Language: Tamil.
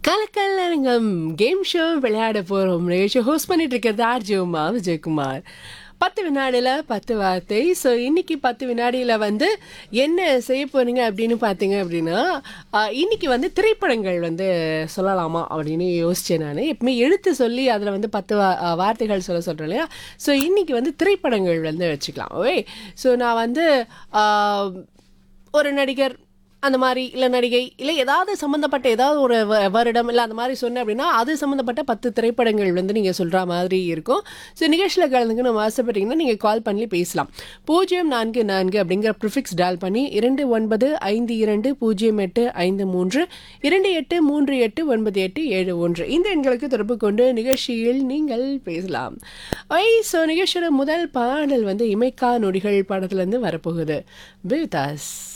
கலக்கல்லரங்கம் கேம் ஷோ விளையாட போகிறோம் நிகழ்ச்சி ஹோஸ்ட் பண்ணிட்டு இருக்கிறது ஆர்ஜிஓமா விஜயகுமார் பத்து வினாடியில் பத்து வார்த்தை ஸோ இன்னைக்கு பத்து வினாடியில் வந்து என்ன செய்ய போறீங்க அப்படின்னு பார்த்தீங்க அப்படின்னா ஆஹ், இன்னைக்கு வந்து திரைப்படங்கள் வந்து சொல்லலாமா அப்படின்னு யோசிச்சேன் நான் எப்பவுமே எழுத்து சொல்லி அதில் வந்து பத்து வா- ஆஹ், வார்த்தைகள் சொல்ல சொல்கிறேன் இல்லையா ஸோ இன்னைக்கு வந்து திரைப்படங்கள் வந்து வச்சுக்கலாம் ஓகே ஸோ நான் வந்து ஆஹ், ஒரு நடிகர் அந்த மாதிரி இல்லை நடிகை இல்லை ஏதாவது சம்மந்தப்பட்ட ஏதாவது ஒரு வ- வருடம் இல்லை அந்த மாதிரி சொன்னேன் அப்படின்னா அது சம்மந்தப்பட்ட பத்து திரைப்படங்கள் வந்து நீங்கள் சொல்கிற மாதிரி இருக்கும் ஸோ நிகழ்ச்சியில் கலந்துக்கணும் ஆசைப்பட்டீங்கன்னா நீங்கள் கால் பண்ணி பேசலாம் பூஜ்ஜியம் நான்கு நான்கு அப்படிங்கிற ப்ரிஃபிக்ஸ் டால் பண்ணி இரண்டு ஒன்பது ஐந்து இரண்டு பூஜ்ஜியம் எட்டு ஐந்து மூன்று இரண்டு எட்டு மூன்று எட்டு ஒன்பது எட்டு ஏழு ஒன்று இந்த எண்களுக்கு தொடர்பு கொண்டு நிகழ்ச்சியில் நீங்கள் பேசலாம் ஐ ஸோ நிகழ்ச்சியோட முதல் பாடல் வந்து இமைக்கா நொடிகள் படத்துலேருந்து வரப்போகுது பிவிதாஸ்